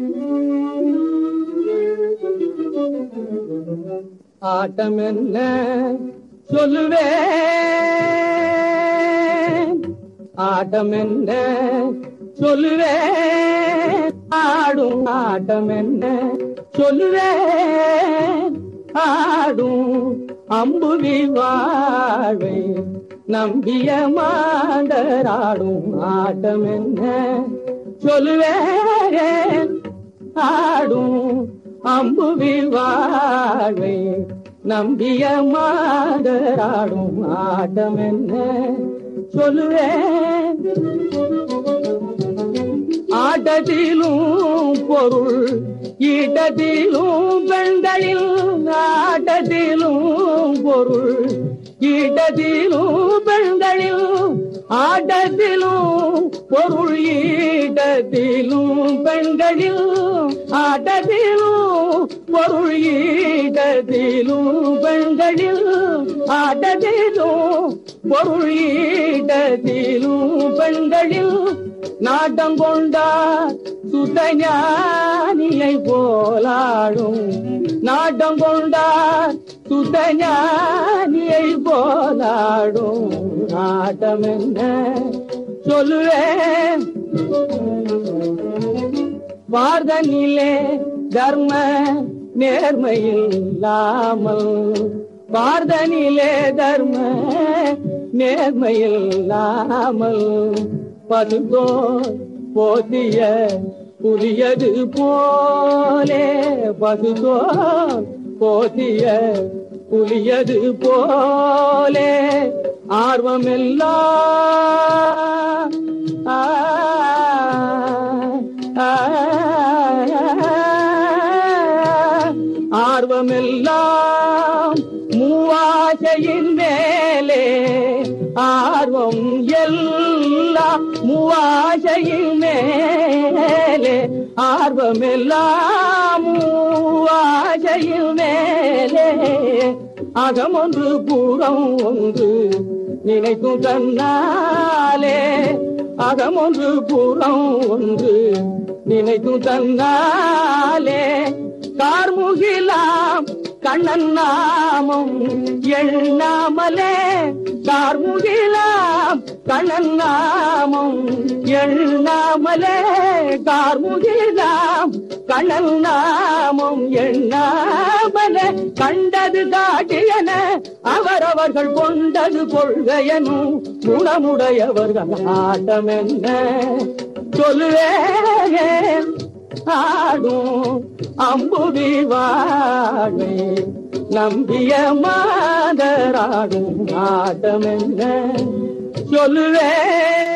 ஆட்டம் என்ன சொல்லுவேன் ஆட்டம் என்ன சொல்லுவேன் ஆடும் ஆட்டம் என்ன சொல்லுவேன் ஆடும் அம்புவி வாழ்வை நம்பிய மாண்டராடும் ஆட்டம் என்ன சொல்லுவேன் ஆடும் அம்புவி வாழ்வை நம்பிய மாதராடும் ஆட்டம் என்ன சொல்லுவேன் ஆட்டத்திலும் பொருள் ஈட்டத்திலும் பெண்களில் ஆட்டத்திலும் பொருள் ஈட்டத்திலும் பெண்களில் ஆட்டத்திலும் பொருள் ஈட்டத்திலும் பெண்களில் ஆட்டத்திலும் பொருள் ஈட்டத்திலும் பெண்களில் ஆட்டத்திலும் பொருள் ஈட்டத்திலும் பெண்களில் நாட்டம் கொண்டார் சுத்தஞானியை போலாடும் நாட்டம் கொண்டார் சுத்தஞானியை போலாடும் நாட்டம் என்ன சொல்லுவேன் வார்தனிலே தர்ம நேர்மையில்லாமல் வார்தனிலே தர்ம நேர்மையில்லாமல் பதுங்கோ போதிய புரியது போலே பதுங்கோ போதிய புலியது போலே ஆர்வமெல்லாம் ஆ, ஆ, ஆர்வமெல்லாம் மூவாசையின் மேலே ஆர்வம் எல்லாம் மூவாசையின் மேலே ஆர்வமெல்லாம் மூவாசையின் மேலே அகம் ஒன்று பூரம் ஒன்று நினைக்கும் தன்னாலே அகம் ஒன்று பூரம் ஒன்று நினைக்கும் தன்னாலே கார்முகிலாம் கண்ணன் நாமம் எண்ணாமலே கார்முகிலாம் கண்ணன் நாமம் எண்ணாமலே கார்முகிலாம் கண்ணன் நாமம் எண்ணாமலே கண்டது காட்டியன அவரவர்கள் கொண்டது கொள்கையனும் குணமுடையவர்கள் ஆட்டம் என்ன சொல்லுவேன் ஆடும் அம்புவி வாழ்வை நம்பிய மாதராடும் ஆட்டம் என்ன சொல்லுவேன்